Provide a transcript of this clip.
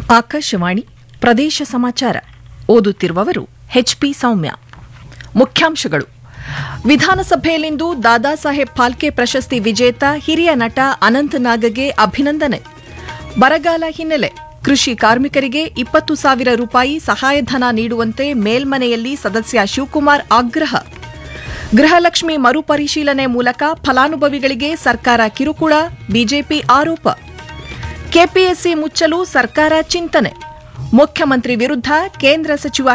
ಆಕಾಶವಾಣಿ ಪ್ರದೇಶ ಸಮಾಚಾರ ಓದುತ್ತಿರುವವರು ಎಚ್ಪಿ ಸೌಮ್ಯ ಮುಖ್ಯಾಂಶಗಳು ವಿಧಾನಸಭೆಯಲ್ಲಿಂದು ದಾದಾ ಸಾಹೇಬ್ ಫಾಲ್ಕೆ ಪ್ರಶಸ್ತಿ ವಿಜೇತ ಹಿರಿಯ ನಟ ಅನಂತ್ ನಾಗಗೆ ಅಭಿನಂದನೆ ಬರಗಾಲ ಹಿನ್ನೆಲೆ ಕೃಷಿ ಕಾರ್ಮಿಕರಿಗೆ ಇಪ್ಪತ್ತು ಸಾವಿರ ರೂಪಾಯಿ ಸಹಾಯಧನ ನೀಡುವಂತೆ ಮೇಲ್ಮನೆಯಲ್ಲಿ ಸದಸ್ಯ ಶಿವಕುಮಾರ್ ಆಗ್ರಹ ಗೃಹಲಕ್ಷ್ಮಿ ಮರುಪರಿಶೀಲನೆ ಮೂಲಕ ಫಲಾನುಭವಿಗಳಿಗೆ ಸರ್ಕಾರ ಕಿರುಕುಳ ಬಿಜೆಪಿ ಆರೋಪ ಕೆಪಿಎಸ್ಸಿ ಮುಚ್ಚಲು ಸರ್ಕಾರ ಚಿಂತನೆ ಮುಖ್ಯಮಂತ್ರಿ ವಿರುದ್ಧ ಕೇಂದ್ರ ಸಚಿವ